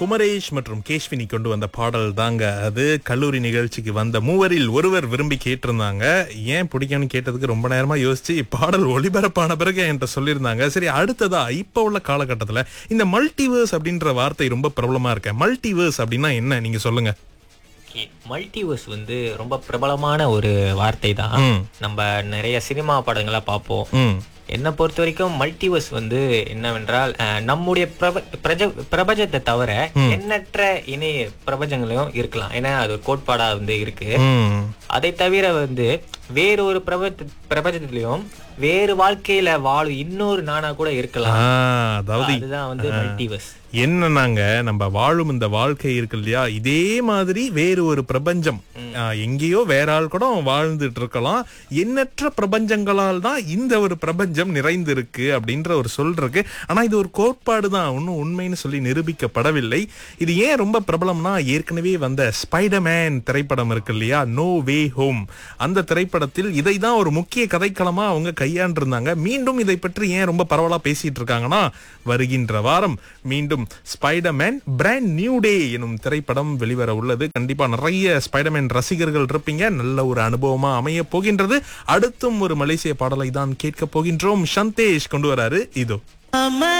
குமரேஷ் மற்றும் கேஷ்வினி கொண்டு வந்த பாடல் தாங்க அது கல்லூரி நிகழ்ச்சிக்கு வந்த மூவரில் ஒருவர் விரும்பி கேட்டிருந்தாங்க ஏன் பிடிக்கும்னு கேட்டதுக்கு ரொம்ப நேரமா யோசிச்சு பாடல் ஒளிபரப்பான பிறகு என்கிட்ட சொல்லியிருந்தாங்க சரி அடுத்ததா இப்ப உள்ள காலகட்டத்துல இந்த மல்டிவர்ஸ் அப்படின்ற வார்த்தை ரொம்ப பிரபலமா இருக்கு மல்டிவர்ஸ் அப்படின்னா என்ன நீங்க சொல்லுங்க மல்டிவர்ஸ் வந்து ரொம்ப பிரபலமான ஒரு வார்த்தை தான் ம். நம்ம நிறைய சினிமா படங்களை பார்ப்போம் ம் என்னை பொறுத்த வரைக்கும் மல்டிவர்ஸ் வந்து என்னவென்றால் அஹ், நம்முடைய பிரப பிரஜ- பிரபஞ்சத்தை தவிர எண்ணற்ற இணைய பிரபஞ்சங்களும் இருக்கலாம் ஏன்னா அது ஒரு கோட்பாடா வந்து இருக்கு ம் அதை தவிர வந்து வேறு ஒரு பிரபஞ்ச பிரபஞ்சத்திலையும் வேறு வாழ்க்கையில வாழும் இன்னொரு நானா கூட இருக்கலாம் ஆ, அதாவது அதுதான் வந்து மல்டிவர்ஸ் என்னன்னாங்க நம்ம வாழும் இந்த வாழ்க்கை இருக்கு இல்லையா இதே மாதிரி வேறு ஒரு பிரபஞ்சம் ஆ, எங்கேயோ வேற ஆள் கூட வாழ்ந்துட்டு இருக்கலாம் எண்ணற்ற பிரபஞ்சங்களால் தான் இந்த ஒரு பிரபஞ்சம் நிறைந்திருக்கு அப்படின்ற ஒரு சொல் இருக்கு ஆனா இது ஒரு கோட்பாடு தான் ஒன்னும் உண்மைன்னு சொல்லி நிரூபிக்கப்படவில்லை இது ஏன் ரொம்ப பிரபலம்னா ஏற்கனவே வந்த ஸ்பைடர்மேன் திரைப்படம் இருக்கு இல்லையா நோ வே ஹோம் அந்த திரைப்படத்தில் இதை தான் ஒரு முக்கிய கதைக்களமா அவங்க கையாண்டிருந்தாங்க மீண்டும் இதை பற்றி ஏன் ரொம்ப பரவலா பேசிட்டு இருக்காங்கன்னா வருகின்ற வாரம் மீண்டும் ஸ்பைடர்மேன் பிராண்ட் நியூ டே எனும் திரைப்படம் வெளிவர உள்ளது கண்டிப்பா நிறைய ஸ்பைடர்மேன் ரசிகர்கள் இருப்பீங்க நல்ல ஒரு அனுபவமா அமைய போகின்றது அடுத்தும் ஒரு மலேசிய பாடலை தான் கேட்க போகின்றோம் சந்தேஷ் கொண்டு வராரு இதோ